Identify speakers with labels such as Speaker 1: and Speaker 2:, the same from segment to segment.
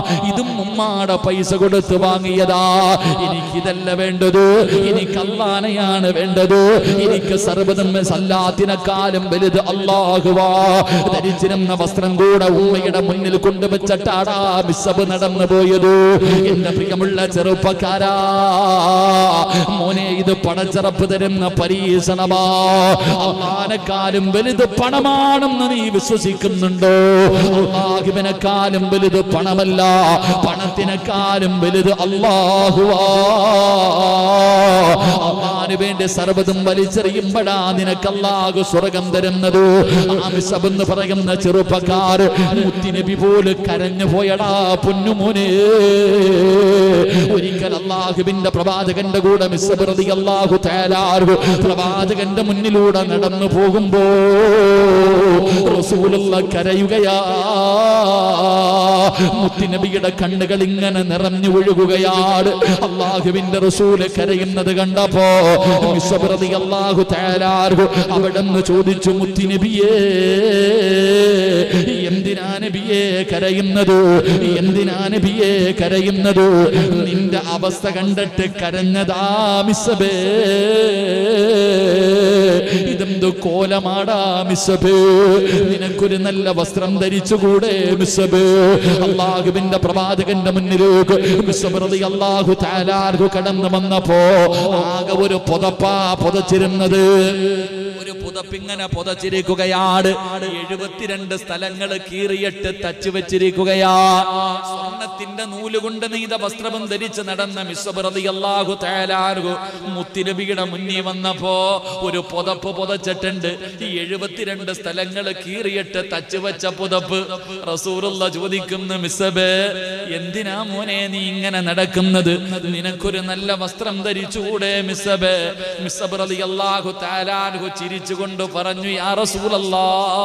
Speaker 1: ഇതും ഉമ്മാടെ പൈസ കൊടുത്ത് വാങ്ങിയതാ എനിക്കിതല്ല വേണ്ടത് എനിക്ക് അള്ളാനെയാണ് വേണ്ടത് എനിക്ക് സർവ്വതും സല്ലാത്തിനെക്കാളും വലുത് അള്ളാഹുവാ ധരിച്ചിരുന്ന വസ്ത്രം കൂടെ ഉമ്മയുടെ മുന്നിൽ കൊണ്ടുവച്ചിട്ടാടാ ബിസബ് നടന്നു പോയത് എന്റെ പ്രിയമുള്ള ചെറുപ്പക്കാരാ മോനെ ഇത് പടച്ചറപ്പ് തരുന്ന പരീക്ഷണമാ അള്ളാനെക്കാളും വലുത് പണമാണെന്ന് നീ വിശ്വസിക്കുന്നുണ്ടോ അള്ളാഹുവിനെക്കാളും വലുത് പണമല്ല പണത്തിനെക്കാളും വലുത് അള്ളാഹുവാ അള്ളാഹിന് വേണ്ടി സർവ്വതും വലിച്ചെറിയുമ്പോഴാ നിനക്ക് അള്ളാഹു സ്വർഗം തരുന്നത് ആമിസബെന്ന് പറയുന്ന ചെറുപ്പക്കാർ മുത്തിനബി പോലെ കരഞ്ഞു പോയടാ പൊന്നുമോനെ ഒരിക്കൽ അള്ളാഹുവിന്റെ പ്രവാചകന്റെ കൂടെ മിസ്സബിറതി അള്ളാഹു തേലാർഹു പ്രവാചകന്റെ മുന്നിലൂടെ നടന്നു പോകുമ്പോ റസൂലുള്ള കരയുകയാ മുത്തിനബിയുടെ കണ്ണുകൾ ഇങ്ങനെ നിറഞ്ഞു ഒഴുകുകയാണ് അള്ളാഹുവിന്റെ റസൂല് കരയുന്നത് കണ്ടപ്പോ മിസ്സബിറതി അള്ളാഹു തേലാർഹു അവിടെ നിന്ന് ചോദിച്ചു മുത്തിനബിയേ എന്തിനാ നബിയെ കരയുന്നത് എന്തിനാ നബിയെ കരയുന്നത് നിന്റെ അവസ്ഥ കണ്ടിട്ട് കരഞ്ഞതാ മിസ്സബേ ഇതെന്ത് കോലമാടാ മിസ്സബേ നിനക്കൊരു നല്ല വസ്ത്രം ധരിച്ചുകൂടെ മിസ്സബേ അള്ളാഹുവിന്റെ പ്രവാചകന്റെ മുന്നിലേക്ക് മിസ്സബറതി അള്ളാഹു താലാർഹു കടന്നു വന്നപ്പോ ആകെ ഒരു പുതപ്പാ പുതച്ചിരുന്നത് ഒരു പുതപ്പിങ്ങനെ പുതച്ചിരിക്കുകയാണ് എഴുപത്തിരണ്ട് സ്ഥലങ്ങൾ കീറിയിട്ട് തച്ചു വെച്ചിരിക്കുകയാ സ്വർണത്തിന്റെ നൂല് കൊണ്ട് നെയ്ത വസ്ത്രം ധരിച്ച് നടന്ന മിസ്വപ്രതി അള്ളാഹു തേലാർഹു മുത്തിനബിയുടെ മുന്നിൽ വന്നപ്പോ ഒരു പുതപ്പ് പുതച്ചിട്ടുണ്ട് ഈ എഴുപത്തിരണ്ട് സ്ഥലങ്ങൾ കീറിയിട്ട് തച്ചു വെച്ച പുതപ്പ് റസൂറുള്ള ചോദിക്കുന്നു മിസ്സബേ എന്തിനാ മോനെ നീ ഇങ്ങനെ നടക്കുന്നത് നിനക്കൊരു നല്ല വസ്ത്രം ധരിച്ചുകൂടെ മിസ്സബേ മിസ്സബ് റളി അള്ളാഹു താലാൻഹു ചിരിച്ചുകൊണ്ട് പറഞ്ഞു യാ റസൂലല്ലാ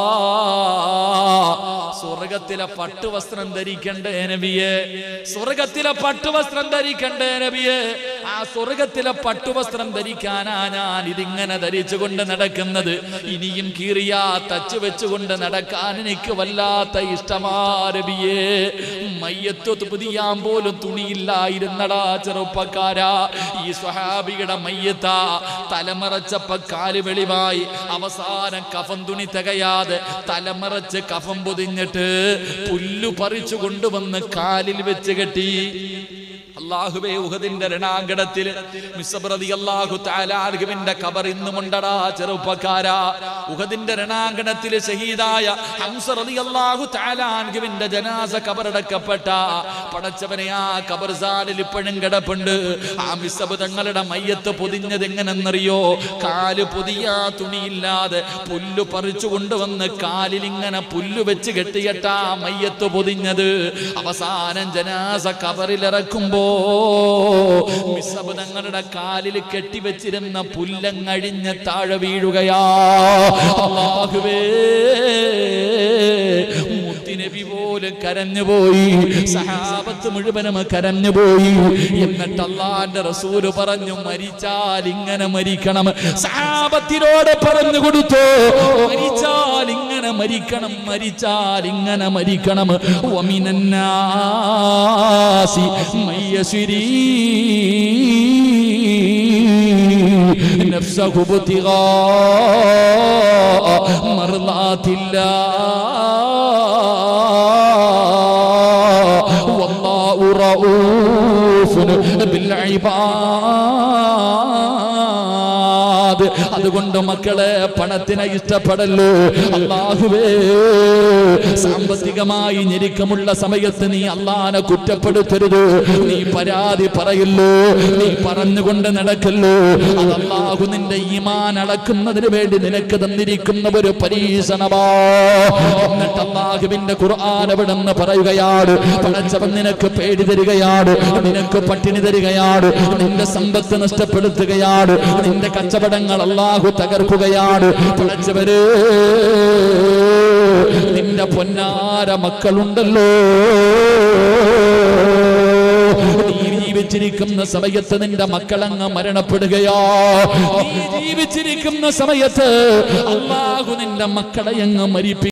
Speaker 1: സ്വർഗത്തിലെ പട്ടുവസ്ത്രം ധരിക്കണ്ടേ നബിയെ സ്വർഗത്തിലെ പട്ടുവസ്ത്രം ധരിക്കണ്ടേ നബിയെ ആ സ്വർഗത്തിലെ പട്ടുവസ്ത്രം ധരിക്കാനാ ഞാൻ ഇതിങ്ങനെ ധരിച്ചുകൊണ്ട് നടക്കുന്നത് ഇനിയും കീറിയാ തച്ചു വെച്ചുകൊണ്ട് നടക്കാൻ എനിക്ക് വല്ലാത്ത ഇഷ്ടമാ നബിയെ മയ്യത്ത് പുതിയാൻ പോലും തുണിയില്ലായിരുന്നടാ ചെറുപ്പക്കാരാ ഈ സ്വഹാബിയുടെ മയ്യത്ത തലമറച്ചപ്പ കാല് വെളിവായി അവസാനം കഫം തുണി തികയാതെ തലമറച്ച് കഫം പൊതിഞ്ഞിട്ട് പുല്ലു പറിച്ചു കൊണ്ടുവന്ന് കാലിൽ വെച്ച് കെട്ടി അള്ളാഹുബേ ഉഹദിന്റെ രണാങ്കണത്തിൽ മിസ്സബ്രതി അള്ളാഹു താലാർഹുവിന്റെ കബർ ഇന്നുമുണ്ടടാ ചെറുപ്പക്കാരാ ഉഹദിന്റെ രണാങ്കണത്തിൽ ഷഹീദായ ഹംസറതി അള്ളാഹു താലാർഹുവിന്റെ ജനാസ കബറടക്കപ്പെട്ട പടച്ചവനെ ആ കബർസാനിൽ ഇപ്പോഴും കിടപ്പുണ്ട് ആ മിസ്സബ് തങ്ങളുടെ മയ്യത്ത് പൊതിഞ്ഞത് എങ്ങനെന്നറിയോ കാല് പൊതിയാ തുണിയില്ലാതെ പുല്ലു പറിച്ചു കൊണ്ടുവന്ന് കാലിൽ ഇങ്ങനെ പുല്ലു വെച്ച് കെട്ടിയിട്ടാ മയ്യത്ത് പൊതിഞ്ഞത് അവസാനം ജനാസ കബറിലിറക്കുമ്പോ മിസ്സബ് തങ്ങളുടെ കാലിൽ കെട്ടിവെച്ചിരുന്ന പുല്ലങ്ങഴിഞ്ഞ് താഴെ വീഴുകയാ അല്ലാഹുവേ മുത്തിനബി പോലും കരഞ്ഞുപോയി സഹാബത്ത് മുഴുവനും കരഞ്ഞുപോയി എന്നിട്ട് അള്ളാന്റെ റസൂല് പറഞ്ഞു മരിച്ചാൽ ഇങ്ങനെ മരിക്കണം സഹാബത്തിനോട് പറഞ്ഞു കൊടുത്തു മരിച്ചാൽ ഇങ്ങനെ മരിക്കണം മരിച്ചാൽ ഇങ്ങനെ മരിക്കണം വമിനന്നാസി മയ്യശിരീ نفسه ابتغاء مرضات الله والله رؤوف بالعباد അതുകൊണ്ട് മക്കളെ പണത്തിനെ ഇഷ്ടപ്പെടല്ലോ അള്ളാഹുവേ സാമ്പത്തികമായി ഞെരുക്കമുള്ള സമയത്ത് നീ അള്ളാനെ കുറ്റപ്പെടുത്തരുത് നീ പരാതി പറയല്ലോ നീ പറഞ്ഞുകൊണ്ട് നടക്കല്ലോ അത് അള്ളാഹു നിന്റെ ഈമാൻ അളക്കുന്നതിന് വേണ്ടി നിനക്ക് തന്നിരിക്കുന്ന ഒരു പരീക്ഷണമാ എന്നിട്ട് അള്ളാഹുവിന്റെ ഖുർആൻ അവിടെ നിന്ന് പറയുകയാണ് പടച്ചവൻ നിനക്ക് പേടി തരികയാണ് നിനക്ക് പട്ടിണി തരികയാണ് നിന്റെ സമ്പത്ത് നഷ്ടപ്പെടുത്തുകയാണ് നിന്റെ കച്ചവടങ്ങൾ അള്ളാഹു തകർക്കുകയാണ് പടച്ചവര് നിന്റെ പൊന്നാര മക്കളുണ്ടല്ലോ നീ ജീവിച്ചിരിക്കുന്ന സമയത്ത് നിന്റെ മക്കളങ്ങ് മരണപ്പെടുകയോ നീ ജീവിച്ചിരിക്കുന്ന സമയത്ത് അള്ളാഹു നിന്റെ മക്കളെ അങ്ങ് മരിപ്പി